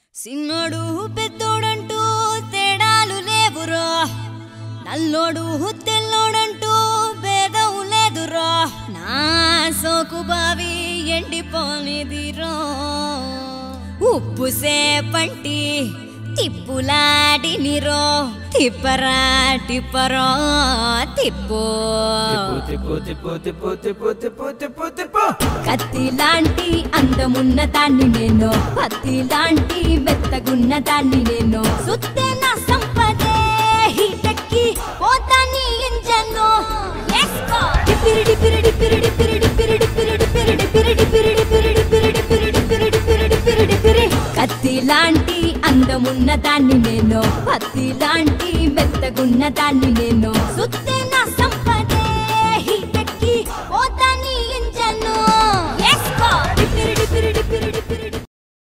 సిన్నోడు పెద్దోడంటూ తేడాలు లేవురో నల్లోడు తెల్లోడంటూ భేదం లేదురో నా సోకు బావి ఎండిపోనిదిరో ఉప్పు సేపంటి తిప్పులాడినిరో తిప్పరా టిప్పరో తిప్పు తిప్పు తిప్పు తిప్పు తిప్పు తిప్పు తిప్పు తిప్పు కత్తి లాంటి అందమున్న దాన్ని నేను పత్తి లాంటి మెత్తగున్న దాన్ని నేను సుత్తే నా సంపదే హీటెక్కి పోతాని ఇంజన్ను డిపిరి డిపిరి డిపిరి డిపిరి డిపిరి డిపిరి డిపిరి డిపిరి డిపిరి డిపిరి డిపిరి డిపిరి డిపిరి డిపిరి డిపిరి డిపిరి కత్తి లాంటి అందమున్న దాన్ని నేను పత్తి లాంటి మెత్తగున్న దాన్ని నేను సుత్తే